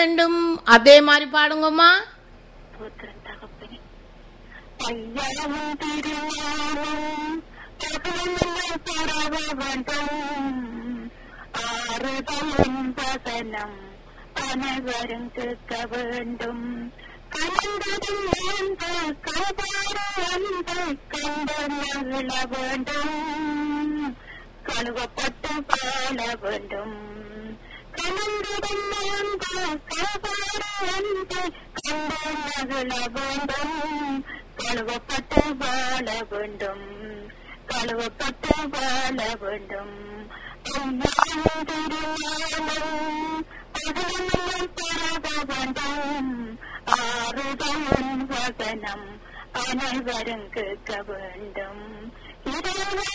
வேண்டும் அதே மாதிரி பாடுங்கம்மா புத்திரன் தகப்பனே ஐயாவும் திருஞானம் தகவலும் பரவ வேண்டும் ஆறுதலும் வசனம் அனைவரும் கேட்க வேண்டும் கலந்ததும் வாழ்ந்த கலபார அன்பை கண்டு மகிழ வேண்டும் கழுவப்பட்டு வாழ வேண்டும் கலந்ததும் வாழ்ந்த கலபார அன்பை கண்டு மகிழ வேண்டும் கழுவப்பட்டு வாழ வேண்டும் கழுவப்பட்டு வாழ வேண்டும் ஐயாவும் திருஞானம் பகலும் பரவ வேண்டும் ஆறுதலும் வசனம் அனைவரும் கேட்க வேண்டும் இறைவன்